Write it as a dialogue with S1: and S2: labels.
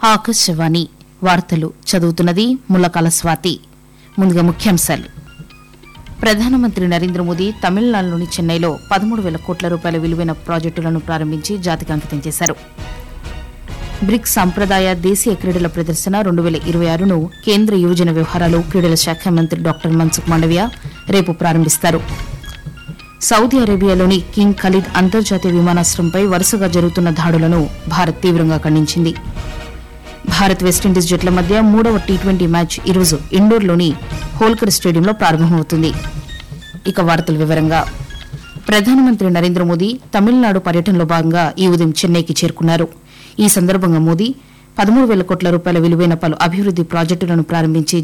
S1: ఆకాశవాణి వార్తలు చదువుతున్నది ముల్లకాల స్వాతి ముందుగా ముఖ్యాంశాలు ప్రధానమంత్రి నరేంద్ర మోదీ తమిళనాడులోని చెన్నైలో పదమూడు వేల కోట్ల రూపాయల విలువైన ప్రాజెక్టులను ప్రారంభించి జాతికి అంకితం చేశారు బ్రిక్స్ సంప్రదాయ దేశీయ క్రీడల ప్రదర్శన రెండు వేల ఇరవై ఆరును కేంద్ర యువజన వ్యవహారాలు క్రీడల శాఖ మంత్రి డాక్టర్ మన్సుఖ్ మాండవియా రేపు ప్రారంభిస్తారు సౌదీ అరేబియాలోని కింగ్ ఖలీద్ అంతర్జాతీయ విమానాశ్రయంపై వరుసగా జరుగుతున్న దాడులను భారత్ తీవ్రంగా ఖండించింది భారత్ వెస్టిండీస్ జట్ల మధ్య మూడవ టీ ట్వంటీ మ్యాచ్ ఈరోజు ఇండోర్లోని హోల్కర్ స్టేడియంలో ప్రారంభమవుతుంది ఇక వార్తల వివరంగా ప్రధానమంత్రి నరేంద్ర మోదీ తమిళనాడు పర్యటనలో భాగంగా ఈ ఉదయం చెన్నైకి చేరుకున్నారు ఈ సందర్భంగా మోదీ పదమూడు వేల కోట్ల రూపాయల విలువైన పలు అభివృద్ది ప్రాజెక్టులను ప్రారంభించి